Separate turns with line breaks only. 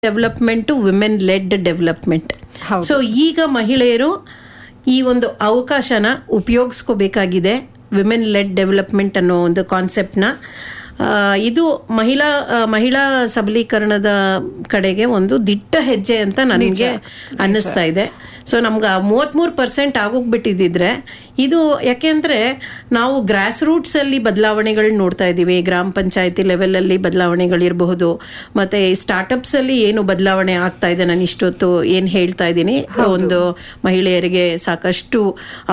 Development women led development
ಹೌದು.
So ಈಗ ಮಹಿಳೆಯರು ಈ ಒಂದು ಅವಕಾಶನ ಉಪಯೋಗಿಸ್ಕೋಬೇಕಾಗಿದೆ ವಿಮೆನ್ ಲೆಡ್ ಡೆವಲಪ್ಮೆಂಟ್ ಅನ್ನೋ ಒಂದು ಕಾನ್ಸೆಪ್ಟ್ನ ಇದು ಮಹಿಳಾ ಆ, ಮಹಿಳಾ ಸಬಲೀಕರಣದ ಕಡೆಗೆ ಒಂದು ದಿಟ್ಟ ಹೆಜ್ಜೆ ಅಂತ ನನಗೆ ಅನ್ನಿಸ್ತಾ ಇದೆ ಸೊ ನಮ್ಗೆ ಮೂವತ್ತ್ಮೂರು ಪರ್ಸೆಂಟ್ ಆಗೋಗ್ಬಿಟ್ಟಿದ್ದಿದ್ರೆ ಇದು ಯಾಕೆಂದ್ರೆ ನಾವು ಗ್ರಾಸ್ ರೂಟ್ಸ್ ಅಲ್ಲಿ ಬದಲಾವಣೆಗಳನ್ನ ನೋಡ್ತಾ ಇದ್ದೀವಿ ಗ್ರಾಮ ಪಂಚಾಯತಿ ಲೆವೆಲಲ್ಲಿ ಬದಲಾವಣೆಗಳಿರಬಹುದು ಮತ್ತೆ ಸ್ಟಾರ್ಟಪ್ಸ್ ಅಲ್ಲಿ ಏನು ಬದಲಾವಣೆ ಆಗ್ತಾ ಇದೆ ನಾನು ಇಷ್ಟೊತ್ತು ಏನು ಹೇಳ್ತಾ ಇದ್ದೀನಿ ಒಂದು ಮಹಿಳೆಯರಿಗೆ ಸಾಕಷ್ಟು